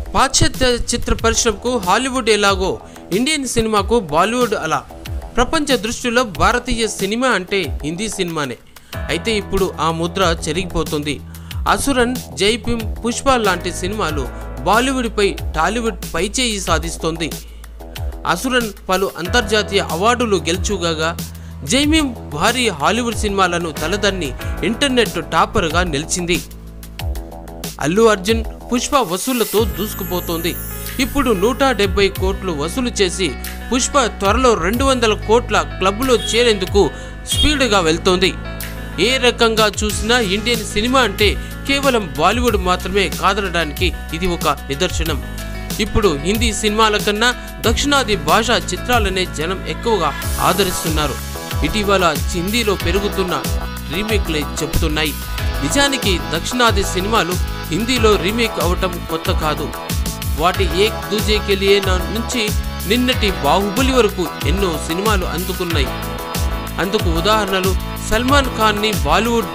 పాశ్చాత్య చిత్ర పరిశ్రమకు హాలీవుడ్ ఎలాగో ఇండియన్ సినిమాకు బాలీవుడ్ అలా ప్రపంచ దృష్టిలో భారతీయ సినిమా అంటే హిందీ సినిమానే అయితే ఇప్పుడు ఆ ముద్ర చెరిగిపోతుంది అసురన్ జైపిం పుష్ప లాంటి సినిమాలు బాలీవుడ్పై టాలీవుడ్ పైచేయి సాధిస్తోంది అసురన్ పలు అంతర్జాతీయ అవార్డులు గెలుచుగాగా జైమీం భారీ హాలీవుడ్ సినిమాలను తలదన్ని ఇంటర్నెట్ టాపర్గా నిలిచింది అల్లు అర్జున్ పుష్ప వసూళ్లతో దూసుకుపోతోంది ఇప్పుడు నూట డెబ్బై కోట్లు వసూలు చేసి పుష్ప త్వరలో రెండు వందల కోట్ల క్లబ్లో చేరేందుకు స్పీడ్గా వెళ్తోంది ఏ రకంగా చూసినా ఇండియన్ సినిమా అంటే కేవలం బాలీవుడ్ మాత్రమే కాదనడానికి ఇది ఒక నిదర్శనం ఇప్పుడు హిందీ సినిమాల కన్నా దక్షిణాది భాషా చిత్రాలనే జనం ఎక్కువగా ఆదరిస్తున్నారు ఇటీవల హిందీలో పెరుగుతున్న రీమేక్లే చెబుతున్నాయి నిజానికి దక్షిణాది సినిమాలు హిందీలో రీమేక్ అవటం కొత్త కాదు వాటి ఏక్ దూజే కెలియే నా- నుంచి నిన్నటి బాహుబలి వరకు ఎన్నో సినిమాలు అందుకున్నాయి అందుకు ఉదాహరణలు సల్మాన్ ఖాన్ని బాలీవుడ్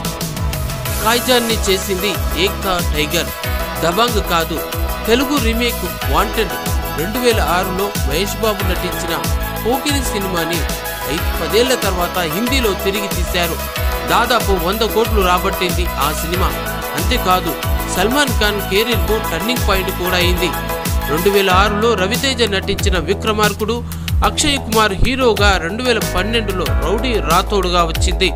కాయిజాన్ని చేసింది ఏక్తా టైగర్ దబాంగ్ కాదు తెలుగు రీమేక్ వాంటెడ్ రెండు వేల ఆరులో మహేష్ బాబు నటించిన పోకిరి సినిమాని ఐదు పదేళ్ల తర్వాత హిందీలో తిరిగి తీశారు దాదాపు వంద కోట్లు రాబట్టింది ఆ సినిమా అంతేకాదు సల్మాన్ ఖాన్ కెరీర్కు టర్నింగ్ పాయింట్ కూడా అయింది రెండు వేల ఆరులో రవితేజ నటించిన విక్రమార్కుడు అక్షయ్ కుమార్ హీరోగా రెండు వేల పన్నెండులో రౌడీ రాథోడుగా వచ్చింది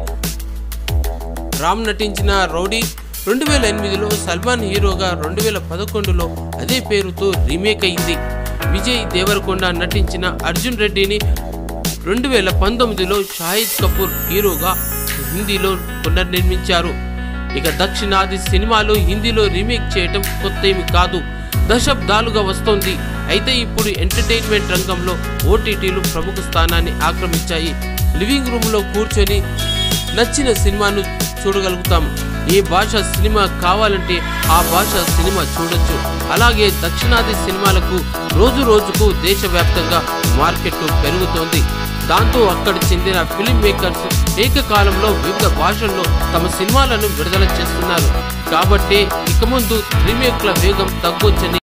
రామ్ నటించిన రౌడీ రెండు వేల ఎనిమిదిలో సల్మాన్ హీరోగా రెండు వేల పదకొండులో అదే పేరుతో రీమేక్ అయింది విజయ్ దేవరకొండ నటించిన అర్జున్ రెడ్డిని రెండు వేల పంతొమ్మిదిలో షాహిద్ కపూర్ హీరోగా హిందీలో పునర్నిర్మించారు ఇక దక్షిణాది సినిమాలు హిందీలో రీమేక్ చేయటం కొత్త ఏమి కాదు దశాబ్దాలుగా వస్తోంది అయితే ఇప్పుడు ఎంటర్టైన్మెంట్ రంగంలో ఓటీటీలు ప్రముఖ స్థానాన్ని ఆక్రమించాయి లివింగ్ రూమ్లో కూర్చొని నచ్చిన సినిమాను చూడగలుగుతాం ఏ భాష సినిమా కావాలంటే ఆ భాష సినిమా చూడొచ్చు అలాగే దక్షిణాది సినిమాలకు రోజు రోజుకు దేశవ్యాప్తంగా మార్కెట్ పెరుగుతోంది దాంతో అక్కడి చెందిన ఫిలిం మేకర్స్ ఏకకాలంలో వివిధ భాషల్లో తమ సినిమాలను విడుదల చేస్తున్నారు కాబట్టి ఇక ముందు రీమేక్ల వేగం తగ్గొచ్చని